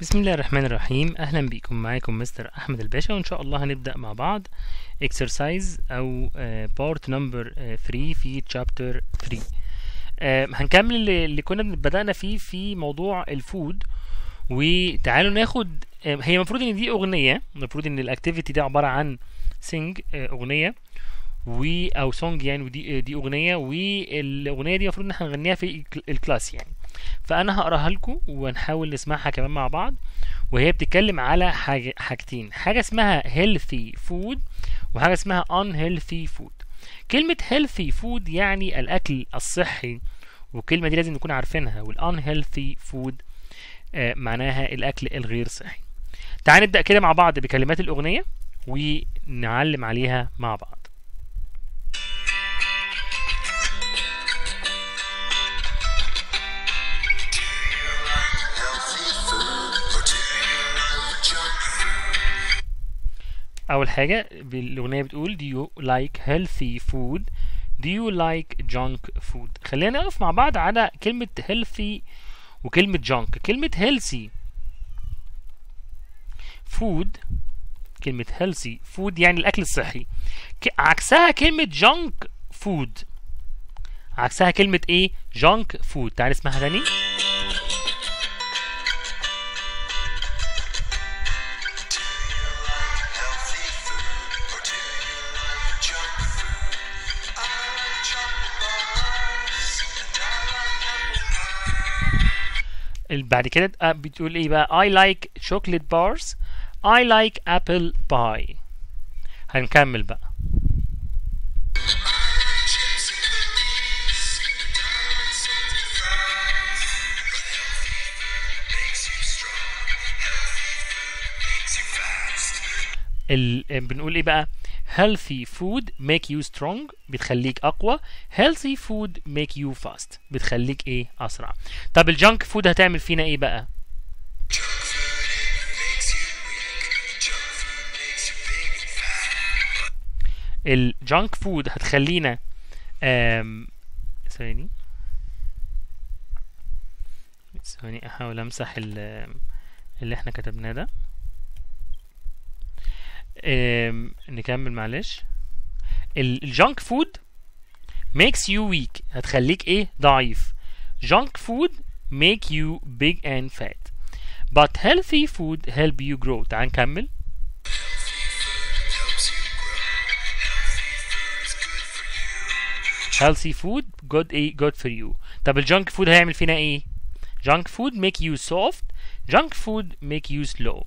بسم الله الرحمن الرحيم اهلا بيكم معاكم مستر احمد الباشا وان شاء الله هنبدا مع بعض exercise او بارت نمبر 3 في chapter 3 آه، هنكمل اللي اللي كنا بدأنا فيه في موضوع الفود وتعالوا ناخد آه، هي المفروض ان دي اغنيه المفروض ان الاكتيفيتي دي عباره عن سينج اغنيه و او سونج يعني ودي دي اغنيه والاغنيه دي المفروض ان احنا نغنيها في الك- الكلاس يعني فانا هقراها لكم ونحاول نسمعها كمان مع بعض وهي بتتكلم على حاجة حاجتين حاجه اسمها healthy food وحاجه اسمها unhealthy food كلمه healthy food يعني الاكل الصحي والكلمه دي لازم نكون عارفينها والunhealthy food آه، معناها الاكل الغير صحي تعال نبدا كده مع بعض بكلمات الاغنيه ونعلم عليها مع بعض اول حاجه الاغنيه بتقول do you like healthy food do you like junk food خلينا نقف مع بعض على كلمه healthy وكلمه junk كلمه healthy food كلمه healthy food يعني الاكل الصحي ك- عكسها كلمه junk food عكسها كلمه ايه junk food تعال نسمعها تاني healthy food or do you like junk food? I like chocolate bars and I like apple pie. ال- بعد كده آه، بتقول ايه بقى I like chocolate bars I like apple pie هنكمل بقى Chips and cookies and I like salty fries. But healthy food makes you strong. Healthy food makes you fast. ال... آه، بنقول ايه بقى healthy food make you strong بتخليك اقوى healthy food make you fast بتخليك ايه اسرع طب الجانك فود هتعمل فينا ايه بقى Junk food makes you weak. Junk food makes you big and fat. الجانك فود هتخلينا آم... ثواني ثواني احاول امسح ال... اللي احنا كتبناه ده آم... نكمل معلش الجانك فود makes you weak هتخليك ايه ضعيف junk food make you big and fat but healthy food help you grow تعال نكمل Helps you grow. Healthy food is good for you. healthy food good ايه good for you طب الجانك فود هيعمل فينا ايه junk food make you soft junk food make you slow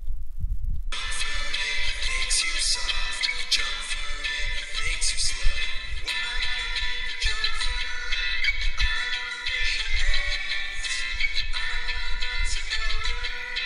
makes you soft. Junk food makes you slow. Junk food. Fish and eggs. Nuts and yogurt.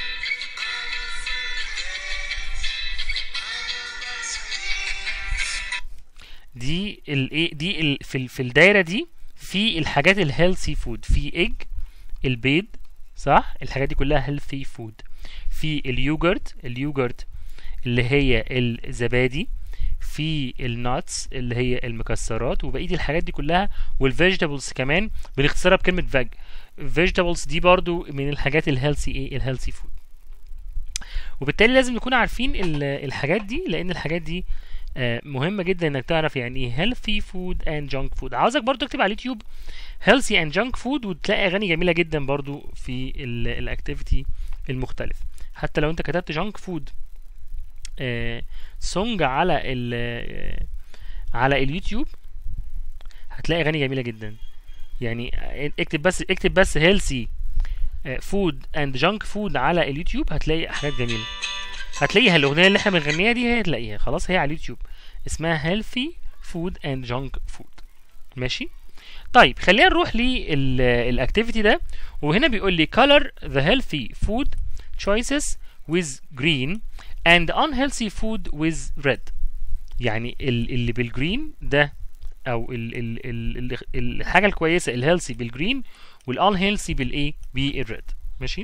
دي الايه دي ال في ال في الدايره دي في الحاجات الهيلثي فود في ايج البيض صح الحاجات دي كلها هيلثي فود في اليوجرت اليوجرت اللي هي الزبادي في الناتس اللي هي المكسرات وبقيه الحاجات دي كلها والفيجيتابلز كمان بنختصرها بكلمه فيج فيجيتابلز دي برضو من الحاجات الهيلثي ايه الهيلثي فود وبالتالي لازم نكون عارفين ال- الحاجات دي لان الحاجات دي آه، مهمة جدا انك تعرف يعني ايه healthy food and junk food عاوزك برضو تكتب على اليوتيوب healthy and junk food وتلاقي اغاني جميلة جدا برضو في الاكتيفيتي المختلف حتى لو انت كتبت junk food آه، سونج على ال آه، على اليوتيوب هتلاقي اغاني جميلة جدا يعني آه، اكتب بس اكتب بس healthy آه، food and junk food على اليوتيوب هتلاقي حاجات جميلة هتلاقيها الاغنيه اللي احنا بنغنيها دي هي هتلاقيها خلاص هي على اليوتيوب اسمها healthy food and junk food ماشي طيب خلينا نروح للاكتيفيتي ده وهنا بيقول لي color the healthy food choices with green and unhealthy food with red يعني ال- اللي بالجرين ده او ال ال ال ال الحاجه الكويسه الهيلثي بالجرين والانهيلثي بالايه بالريد ماشي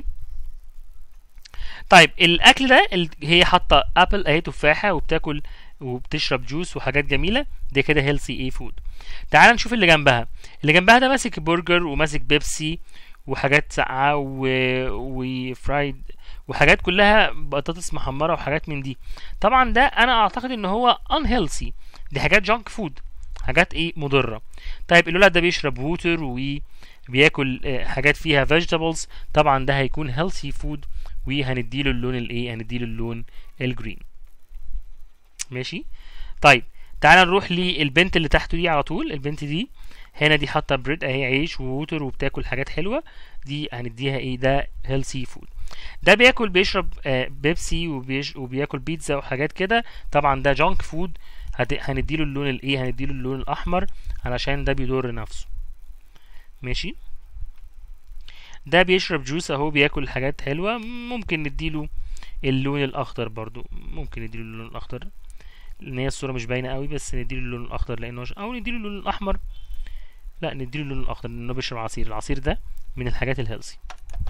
طيب الاكل ده ال- هي حاطه ابل اهي تفاحه وبتاكل وبتشرب جوس وحاجات جميله ده كده هيلثي ايه فود تعال نشوف اللي جنبها اللي جنبها ده ماسك برجر وماسك بيبسي وحاجات ساقعه و... وفرايد وحاجات كلها بطاطس محمره وحاجات من دي طبعا ده انا اعتقد ان هو unhealthy دي حاجات جانك فود حاجات ايه مضره طيب الولد ده بيشرب ووتر وبياكل آه، حاجات فيها vegetables طبعا ده هيكون healthy food وهنديله اللون الايه هنديله اللون الجرين ماشي طيب تعال نروح للبنت اللي تحته دي على طول البنت دي هنا دي حاطه بريد اهي عيش ووتر وبتاكل حاجات حلوه دي هنديها ايه ده هيلثي فود ده بياكل بيشرب آه بيبسي وبيش وبياكل بيتزا وحاجات كده طبعا ده جانك فود هنديله اللون الايه هنديله اللون الاحمر علشان ده بيضر نفسه ماشي ده بيشرب جوس اهو بياكل حاجات حلوه ممكن نديله اللون الاخضر برضو ممكن نديله اللون الاخضر لان هي الصوره مش باينه قوي بس نديله اللون الاخضر لانه ش... او نديله اللون الاحمر لا نديله اللون الاخضر لانه بيشرب عصير العصير ده من الحاجات الهيلثي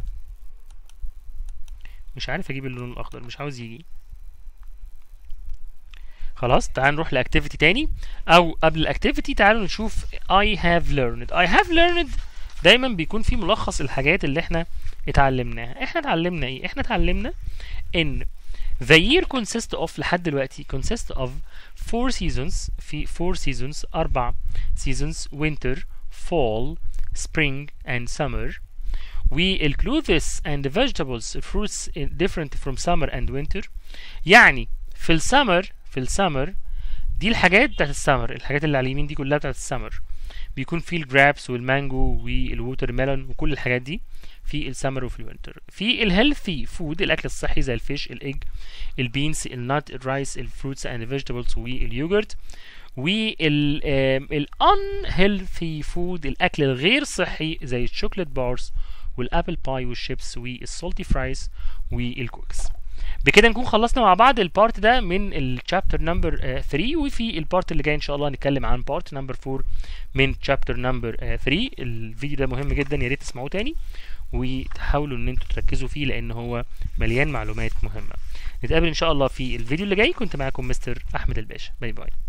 مش عارف اجيب اللون الاخضر مش عاوز يجي خلاص تعال نروح لاكتيفيتي تاني او قبل الاكتيفيتي تعالوا نشوف I have learned I have learned دايما بيكون في ملخص الحاجات اللي احنا اتعلمناها احنا اتعلمنا ايه احنا اتعلمنا ان the year consists of لحد دلوقتي consists of four seasons في four seasons أربع seasons winter fall spring and summer we clothes and vegetables fruits different from summer and winter يعني في السمر في السمر دي الحاجات بتاعت السمر الحاجات اللي على اليمين دي كلها بتاعت السمر بيكون فيه الجرابس والمانجو والووتر ميلون وكل الحاجات دي في السمر وفي الوينتر في الهيلثي فود الاكل الصحي زي الفيش الايج البينز النات الرايس الفروتس اند فيجيتابلز واليوجرت والان هيلثي فود الاكل الغير صحي زي الشوكليت بارز والابل باي والشيبس والسولتي فرايز والكوكس بكده نكون خلصنا مع بعض البارت ده من الشابتر نمبر 3 وفي البارت اللي جاي ان شاء الله هنتكلم عن بارت نمبر 4 من شابتر نمبر 3 الفيديو ده مهم جدا يا ريت تسمعوه تاني وتحاولوا ان انتوا تركزوا فيه لان هو مليان معلومات مهمه نتقابل ان شاء الله في الفيديو اللي جاي كنت معاكم مستر احمد الباشا باي باي